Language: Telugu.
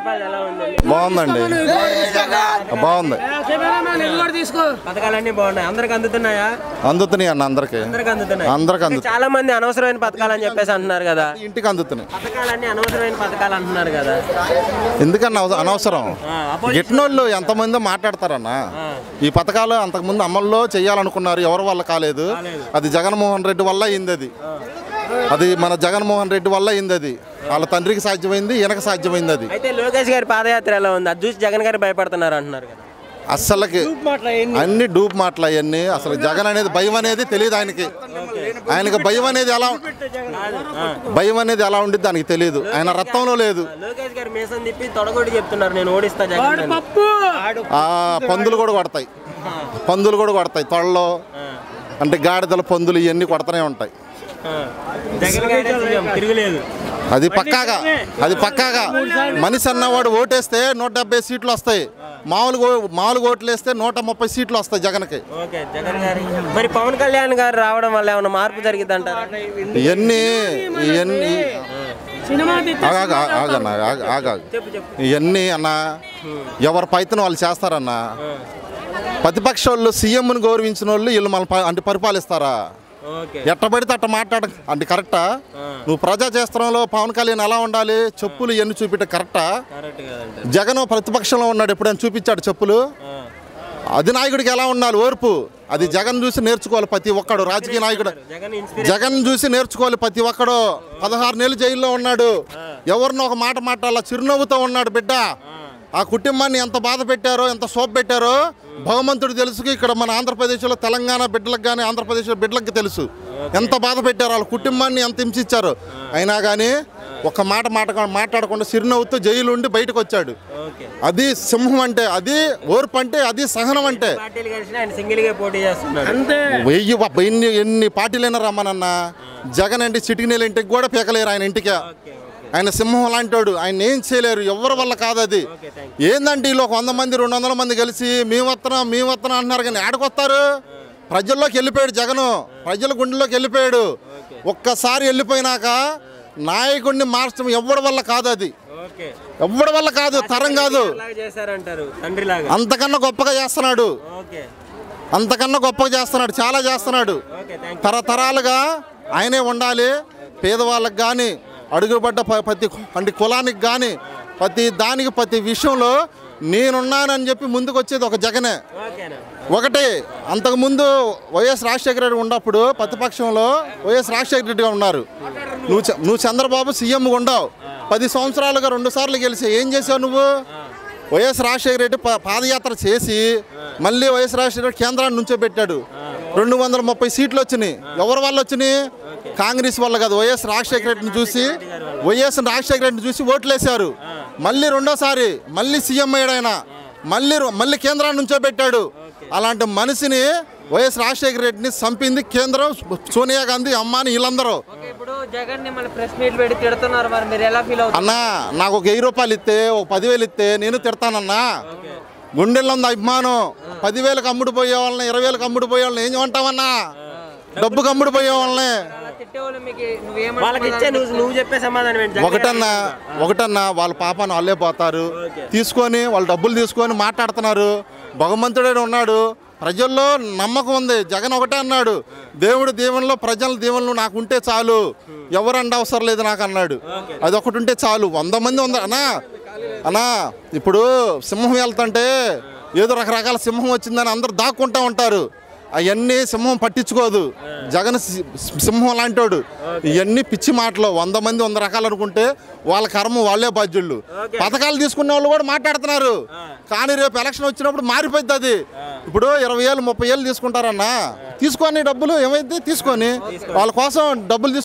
పరిపాలన ఎలా ఉందండి బాగుందండి బాగుంది పథకాలన్నీ బాగున్నాయి అందరికి అందుతున్నాయా అందుతున్నాయి అన్న అందరికి అందరికి అందుతున్నాయి అందరికి అందుతున్నాయి చాలా మంది అనవసరమైన పథకాలు అని చెప్పేసి అంటున్నారు కదా ఇంటికి అందుతున్నాయి పథకాలన్నీ అనవసరమైన పథకాలు అంటున్నారు కదా ఎందుకన్నా అవస- అనవసరం ఆ, అపోజిషన్ గిట్టినోళ్ళు ఎంతమంది మాట్లాడతారన్న ఈ పథకాలు అంతకుముందు అమల్లో చేయాలనుకున్నారు ఎవరి వల్ల కాలేదు అది జగన్మోహన్ రెడ్డి వల్ల అయింది అది అది మన జగన్మోహన్ రెడ్డి వల్ల అయింది అది వాళ్ళ తండ్రికి సాధ్యమైంది ఈయనకు సాధ్యమైంది అది అయితే లోకేష్ గారి పాదయాత్ర ఎలా ఉంది అది చూసి జగన్ గారు భయపడుతున్నారు అంటున్నారు కదా అస్సలకి అన్ని డూప్ మాటలు అవన్నీ అసలు జగన్ అనేది భయం అనేది తెలియదు ఆయనకి ఆయనకి భయం అనేది ఎలా భయం అనేది ఎలా ఉండిద్ది దానికి తెలియదు ఆయన రక్తంలో లేదు లోకేష్ గారు మీసం తిప్పి తొడగొట్టి చెప్తున్నారు నేను ఓడిస్తా జగన్ అని. ఆ పందులు కూడా కొడతాయి పందులు కూడా కొడతాయి తొళ్ళలో అంటే గాడిదలు పందులు ఇవన్నీ కొడతానే ఉంటాయి ఆ. జగన్ గారే సీఎం, తిరుగులేదు అది పక్కాగా అది పక్కాగా మనిషి అన్నవాడు ఓటేస్తే నూట డెబ్బై సీట్లు వస్తాయి మామూలుగా మామూలుగా ఓట్లు వేస్తే నూట ముప్పై సీట్లు వస్తాయి జగన్కి ఓకే జగన్ గారి మరి పవన్ కళ్యాణ్ గారు రావడం వల్ల ఏమైనా మార్పు జరిగింది అంటారా ఇవన్నీ ఇవన్నీ ఆగాగు, ఆగన్న ఆగ- ఆగాగు చెప్పు చెప్పు ఇవన్నీ అన్న ఎవరి పైతను వాళ్ళు చేస్తారన్న ప్రతిపక్ష వాళ్ళు సీఎంని గౌరవించిన వాళ్ళు వీళ్ళు మన అంటే పరిపాలిస్తారా ఓకే ఎట్ట పడితే అట్ట మాట్లాడ అంటే కరెక్టా నువ్వు ప్రజా చేస్త్రంలో పవన్ కళ్యాణ్ ఎలా ఉండాలి చెప్పులు ఇవన్నీ చూపించే కరెక్టా కరెక్ట్ కదండి జగన్ ప్రతిపక్షంలో ఉన్నాడు ఎప్పుడైనా చూపించాడు చెప్పులు అధినాయకుడికి ఎలా ఉండాలి ఓర్పు అది జగన్ చూసి నేర్చుకోవాలి ప్రతి ఒక్కడు రాజకీయ నాయకుడు జగన్ ఇన్స్పిరేషన్ జగన్ చూసి నేర్చుకోవాలి ప్రతి ఒక్కడు పదహారు నెలలు జైల్లో ఉన్నాడు ఎవరినో ఒక మాట మాట్లాడాల చిరునవ్వుతో ఉన్నాడు బిడ్డ ఆ కుటుంబాన్ని ఎంత బాధ పెట్టారో ఎంత సోప్ పెట్టారో భగవంతుడు తెలుసు ఇక్కడ మన ఆంధ్రప్రదేశ్లో తెలంగాణ బిడ్డలకు కానీ ఆంధ్రప్రదేశ్లో బిడ్డలకు తెలుసు ఎంత బాధ పెట్టారో వాళ్ళ కుటుంబాన్ని ఎంత హింసించారు అయినా కానీ ఒక మాట మాట మాట్లాడకుండా చిరునవ్వుతో జైలు ఉండి బయటకు వచ్చాడు ఓకే అది సింహం అంటే అది ఓర్పు అంటే అది సహనం అంటే పార్టీలు కలిసి ఆయన సింగిల్ గా పోటీ చేస్తున్నాడు వెయ్యి వ- ఎన్ని ఎన్ని పార్టీలైనా రమ్మనన్న జగన్ అంటే చిటికినేలు ఇంటికి కూడా పీకలేరు ఆయన ఇంటికి ఓకే ఆయన సింహం లాంటోడు ఆయన ఏం చేయలేరు ఎవరి వల్ల కాదు అది ఓకే థ్యాంక్ ఏందంటే వీళ్ళు ఒక వంద మంది రెండు వందల మంది కలిసి మేము వస్తున్నాం మేము వస్తున్నాం అంటున్నారు కానీ ఆడకొస్తారు ప్రజల్లోకి వెళ్ళిపోయాడు జగను ప్రజల గుండెలోకి వెళ్ళిపోయాడు ఒక్కసారి వెళ్ళిపోయినాక నాయకుడిని మార్చడం ఎవరి వల్ల కాదు అది ఓకే ఎవరి వల్ల కాదు తరం కాదు లాగా చేశారంటారు తండ్రి లాగా అంతకన్నా గొప్పగా చేస్తున్నాడు ఓకే అంతకన్నా గొప్పగా చేస్తున్నాడు చాలా చేస్తున్నాడు ఓకే థ్యాంక్ తరతరాలుగా ఆయనే ఉండాలి పేదవాళ్ళకి కానీ అడుగుపడ్డ ప- ప్రతి అంటే కులానికి కానీ ప్రతి దానికి ప్రతి విషయంలో నేనున్నానని చెప్పి ముందుకు వచ్చేది ఒక జగనే ఓకేనా ఒకటి అంతకుముందు వైఎస్ రాజశేఖర రెడ్డి ఉన్నప్పుడు ప్రతిపక్షంలో వైఎస్ రాజశేఖర రెడ్డిగా ఉన్నారు నువ్వు చ- నువ్వు చంద్రబాబు సీఎం ఉండవు పది సంవత్సరాలుగా రెండు సార్లు గెలిచి ఏం చేసావు నువ్వు వైఎస్ రాజశేఖర రెడ్డి ప- పాదయాత్ర చేసి మళ్ళీ వైఎస్ రాజశేఖర రెడ్డి కేంద్రాన్ని నుంచో పెట్టాడు రెండు వందల ముప్పై సీట్లు వచ్చినాయి ఎవరి వల్ల వచ్చినాయి కాంగ్రెస్ వల్ల కాదు వైఎస్ రాజశేఖర రెడ్డిని చూసి వైఎస్ రాజశేఖర రెడ్డిని చూసి ఓట్లేశారు మళ్ళీ రెండోసారి మళ్ళీ సీఎం అయ్యాడు ఆయన మళ్ళీ మళ్ళీ కేంద్రాన్ని నుంచో పెట్టాడు అలాంటి మనిషిని వైఎస్ రాజశేఖర రెడ్డిని చంపింది కేంద్రం సోనియా గాంధీ అమ్మాని వీళ్ళందరూ ఓకే, ఇప్పుడు జగన్ ని మళ్ళీ ప్రెస్ మీట్ పెట్టి తిడుతున్నారు మరి మీరు ఎలా ఫీల్ అవుతారు అన్నా నాకు ఒక వెయ్యి రూపాయలు ఇస్తే ఒక పదివేలు ఇస్తే నేను తిడతానన్నా గుండెల్లో ఉంది అభిమానం పదివేలకు అమ్ముడు పోయే వాళ్ళని ఇరవై వేలకు అమ్ముడు పోయే వాళ్ళని ఏం చేయమంటావన్నా డబ్బుకి అమ్ముడు పోయే వాళ్ళని అలా తిట్టేవాళ్ళు మీకు వాళ్ళకి ఇచ్చే నువ్వేమంటావు నువ్వు నువ్వు చెప్పే సమాధానం ఏంటి జగన్ ఒకటన్నా ఒకటన్నా వాళ్ళ పాపాను వాళ్ళే పోతారు తీసుకొని వాళ్ళు డబ్బులు తీసుకొని మాట్లాడుతున్నారు భగవంతుడే ఉన్నాడు ప్రజల్లో నమ్మకం ఉంది జగన్ ఒకటే అన్నాడు దేవుడు దీవెనలో ప్రజల దీవెనలు నాకు ఉంటే చాలు ఎవరు అండ అవసరం లేదు నాకు అన్నాడు అది ఒకటి ఉంటే చాలు వంద మంది వంద అన్నా అన్నా ఇప్పుడు సింహం వెళ్తుంటే ఏదో రకరకాల సింహం వచ్చిందని అందరూ దాక్కుంటా ఉంటారు అవన్నీ సింహం పట్టించుకోదు జగన్ సి- సింహం లాంటోడు ఇవన్నీ పిచ్చి మాటలు వంద మంది వంద రకాలు అనుకుంటే వాళ్ళ కర్మ వాళ్ళే బాధ్యుళ్ళు పథకాలు తీసుకునే వాళ్ళు కూడా మాట్లాడుతున్నారు కానీ రేపు ఎలక్షన్ వచ్చినప్పుడు మారిపోద్ది అది ఇప్పుడు ఇరవై ఏళ్ళు ముప్పై ఏళ్ళు తీసుకుంటారన్నా తీసుకొని డబ్బులు ఏమైంది తీసుకొని వాళ్ళ కోసం డబ్బులు తీసుకొని